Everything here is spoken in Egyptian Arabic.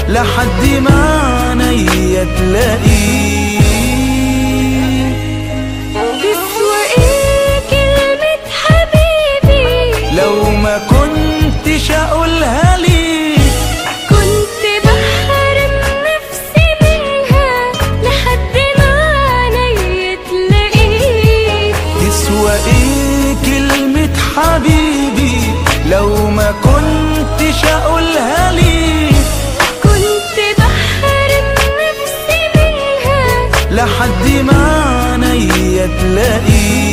لحد ما عينيا تلاقيه تسوى ايه كلمة حبيبي لو ما كنتش اقولها ليك كنت بحرم نفسي منها لحد ما عينيا تلاقيك تسوى ايه كلمة حبيبي لو ما كنتش اقولها ليك كنت بحرم نفسي منها لحد ما عينيا تلاقيه